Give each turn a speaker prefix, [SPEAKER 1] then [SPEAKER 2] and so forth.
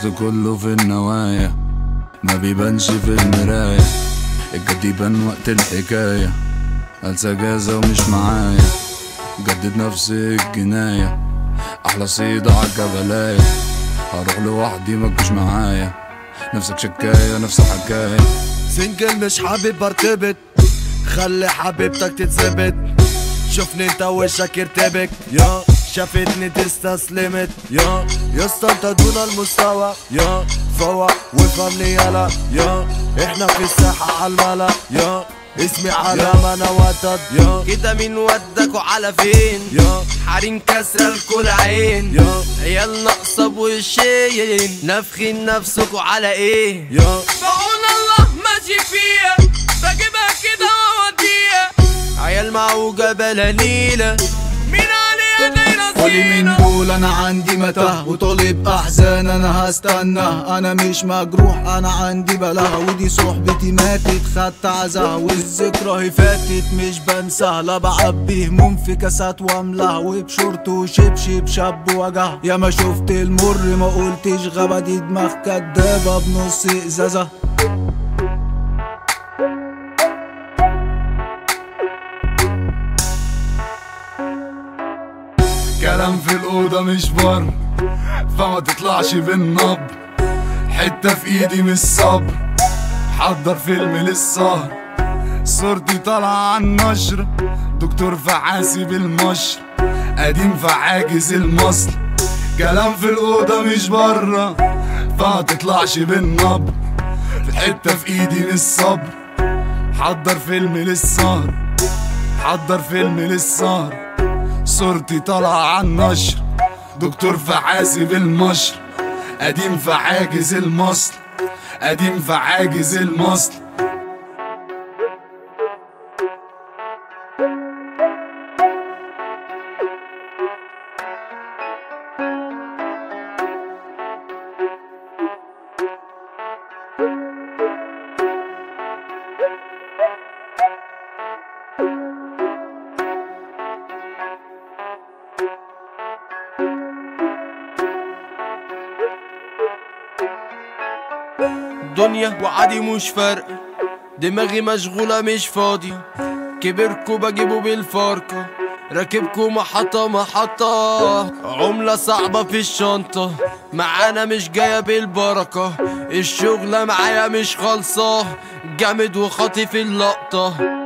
[SPEAKER 1] القصد كله في النوايا ما بيبانش في المراية الجد يبان وقت الحكاية أنسى جازة ومش معايا جدد نفس الجناية أحلى صيدة عالجبلاية هروح لوحدي متجوش معايا نفسك شكاية نفس حكاية
[SPEAKER 2] سنجل مش حابب ارتبط خلي حبيبتك تتثبت شوفني انت وشك يرتبك يا شافتني تستسلمت يا يا اسطى انت دون المستوى يا فوق وفهمني يلا يا احنا في الساحة عالملا يا اسمي على ما انا وتد يا
[SPEAKER 3] كده مين ودك وعلى فين
[SPEAKER 2] يا
[SPEAKER 3] حريم كسرة الكل عين
[SPEAKER 2] يا
[SPEAKER 3] عيال ناقصة بوشين نافخين نفسكوا على ايه
[SPEAKER 2] يا
[SPEAKER 3] بعون الله ماشي فيها بجيبها كده واوديها عيال معوجة بلاليلة مين عليها دايرة
[SPEAKER 4] قولي من
[SPEAKER 3] زينة
[SPEAKER 4] دول انا عندي متاهة وطالب احزان انا هستنى انا مش مجروح انا عندي بلاها ودي صحبتي ماتت خدت عزاها والذكرى هي فاتت مش بنساها لا بعبي هموم في كاسات واملاها وبشورت وشبشب شاب وجع يا ما شفت المر ما قلتش غابة دي دماغ كدابة بنص ازازة
[SPEAKER 1] كلام في الأوضة مش بر فما تطلعش بالنبر حتة في إيدي مش صبر حضر فيلم للسهر صورتي طالعة عن نشر دكتور فعاسي بالمشر قديم فعاجز المصل كلام في الأوضة مش برا فما تطلعش بالنبر في حتة في إيدي مش صبر حضر فيلم للسهر حضر فيلم للسهر صورتي طالعة عن نشر دكتور فحاسي بالمشر قديم فعاجز المصل قديم فعاجز المصل
[SPEAKER 3] دنيا وعادي مش فرق دماغي مشغولة مش فاضي كبركوا بجيبه بالفاركة راكبكوا محطة محطة عملة صعبة في الشنطة معانا مش جاية بالبركة الشغلة معايا مش خالصة جامد وخاطي في اللقطة